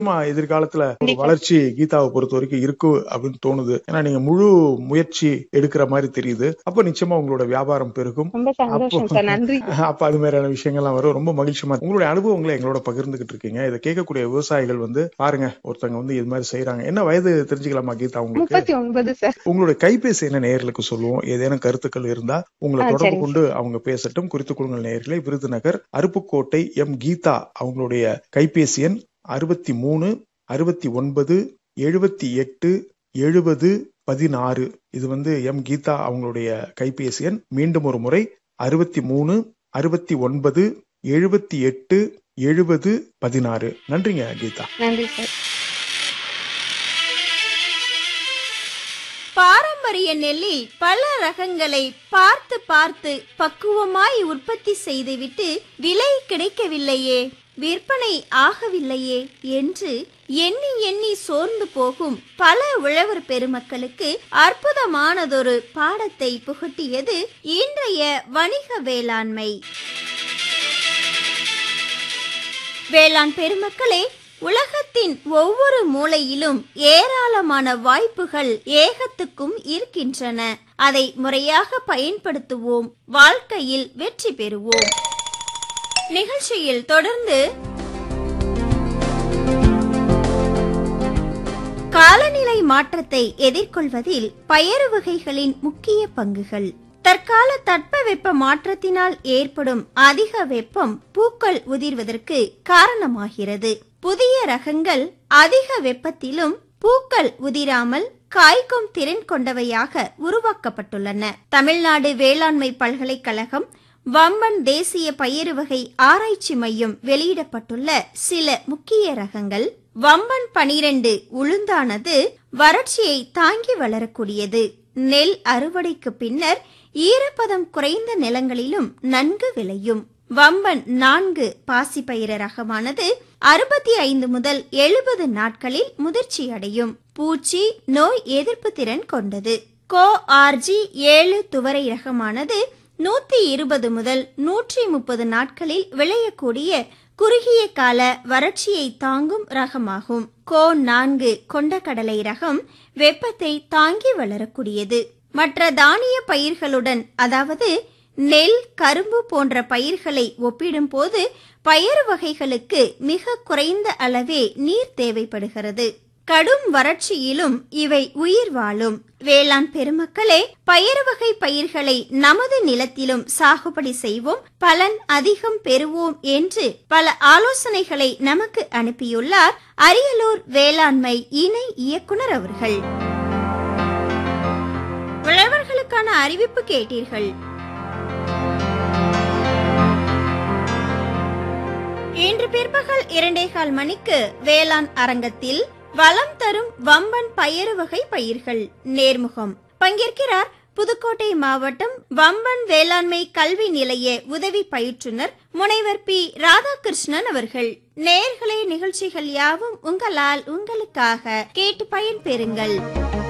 நிச்சயமா எதிர்காலத்துல ஒரு கண்டிப்பா. வளர்ச்சி கீதாவை பொறுத்த வரைக்கும் இருக்கு அப்படின்னு தோணுது ஏன்னா நீங்க முழு முயற்சி எடுக்கிற மாதிரி தெரியுது அப்ப நிச்சயமா உங்களோட வியாபாரம் பெருகும் ரொம்ப சந்தோஷம் சார் நன்றி அப்ப அது மாதிரியான விஷயங்கள்லாம் வரும் ரொம்ப மகிழ்ச்சியமா இருக்கு. உங்களுடைய அனுபவங்களை எங்களோட பகிர்ந்துகிட்டு இருக்கீங்க இதை கேட்கக்கூடிய விவசாயிகள் வந்து பாருங்க ஒருத்தங்க வந்து இது மாதிரி செய்யறாங்க என்ன வயது தெரிஞ்சுக்கலாமா கீதா உங்களுக்கு முப்பத்தி ஒன்பது சார் உங்களுடைய கைபேசி என்ன நேயர்களுக்கு சொல்லுவோம் ஏதேனும் கருத்துக்கள் இருந்தா உங்களை ஆ, தொடர்பு சரிங்க. கொண்டு அவங்க பேசட்டும் குறித்துக் கொள்ளுங்கள் நேயர்களே விருதுநகர் அருப்புக்கோட்டை எம் கீதா அவங்களுடைய கைபேசி எண் அறுபத்தி மூணு அறுபத்தி ஒன்பது எழுபத்தி எட்டு எழுபது பதினாறு இது வந்து எம் கீதா அவங்களுடைய கைபேசி எண் மீண்டும் ஒரு முறை அறுபத்தி மூணு அறுபத்தி ஒன்பது எழுபத்தி எட்டு எழுபது பதினாறு நன்றிங்க கீதா நன்றி சார் பாரம்பரிய நெல்லில் பல ரகங்களை பார்த்து பார்த்து பக்குவமாய் உற்பத்தி செய்துவிட்டு விலை கிடைக்கவில்லையே விற்பனை ஆகவில்லையே என்று எண்ணி எண்ணி சோர்ந்து போகும் பல உழவர் பெருமக்களுக்கு அற்புதமானதொரு பாடத்தை புகட்டியது இன்றைய வணிக வேளாண்மை வேளாண் பெருமக்களே உலகத்தின் ஒவ்வொரு மூலையிலும் ஏராளமான வாய்ப்புகள் ஏகத்துக்கும் இருக்கின்றன அதை முறையாக பயன்படுத்துவோம் வாழ்க்கையில் வெற்றி பெறுவோம் நிகழ்ச்சியில் தொடர்ந்து காலநிலை மாற்றத்தை எதிர்கொள்வதில் பயறு வகைகளின் முக்கிய பங்குகள் தற்கால தட்பவெப்ப மாற்றத்தினால் ஏற்படும் அதிக வெப்பம் பூக்கள் உதிர்வதற்கு காரணமாகிறது புதிய ரகங்கள் அதிக வெப்பத்திலும் பூக்கள் உதிராமல் காய்க்கும் திறன் கொண்டவையாக உருவாக்கப்பட்டுள்ளன தமிழ்நாடு வேளாண்மை பல்கலைக்கழகம் வம்பன் தேசிய பயிறு வகை ஆராய்ச்சி மையம் வெளியிடப்பட்டுள்ள சில முக்கிய ரகங்கள் வம்பன் பனிரெண்டு உளுந்தானது வறட்சியை தாங்கி வளரக்கூடியது நெல் அறுவடைக்கு பின்னர் ஈரப்பதம் குறைந்த நிலங்களிலும் நன்கு விளையும் வம்பன் நான்கு பாசிப்பயிர ரகமானது அறுபத்தி ஐந்து முதல் எழுபது நாட்களில் முதிர்ச்சி அடையும் பூச்சி நோய் எதிர்ப்பு திறன் கொண்டது கோ ஆர்ஜி ஏழு துவரை ரகமானது நூத்தி இருபது முதல் நூற்றி முப்பது நாட்களில் விளையக்கூடிய குறுகிய கால வறட்சியை தாங்கும் ரகமாகும் கோ நான்கு கொண்டக்கடலை ரகம் வெப்பத்தை தாங்கி வளரக்கூடியது மற்ற தானிய பயிர்களுடன் அதாவது நெல் கரும்பு போன்ற பயிர்களை ஒப்பிடும்போது பயறு வகைகளுக்கு மிக குறைந்த அளவே நீர் தேவைப்படுகிறது கடும் வறட்சியிலும் இவை உயிர் வாழும் வேளாண் பெருமக்களே பயறு வகை பயிர்களை நமது நிலத்திலும் சாகுபடி செய்வோம் பலன் அதிகம் பெறுவோம் என்று பல ஆலோசனைகளை நமக்கு அனுப்பியுள்ளார் அரியலூர் வேளாண்மை இணை இயக்குனர் அவர்கள் உழவர்களுக்கான அறிவிப்பு கேட்டீர்கள் இன்று பிற்பகல் இரண்டேகால் மணிக்கு வேளாண் அரங்கத்தில் வளம் தரும் வம்பன் பயறு வகை பயிர்கள் நேர்முகம் பங்கேற்கிறார் புதுக்கோட்டை மாவட்டம் வம்பன் வேளாண்மை கல்வி நிலைய உதவி பயிற்றுனர் முனைவர் பி ராதாகிருஷ்ணன் அவர்கள் நேர்களே நிகழ்ச்சிகள் யாவும் உங்களால் உங்களுக்காக கேட்டு பயன்பெறுங்கள்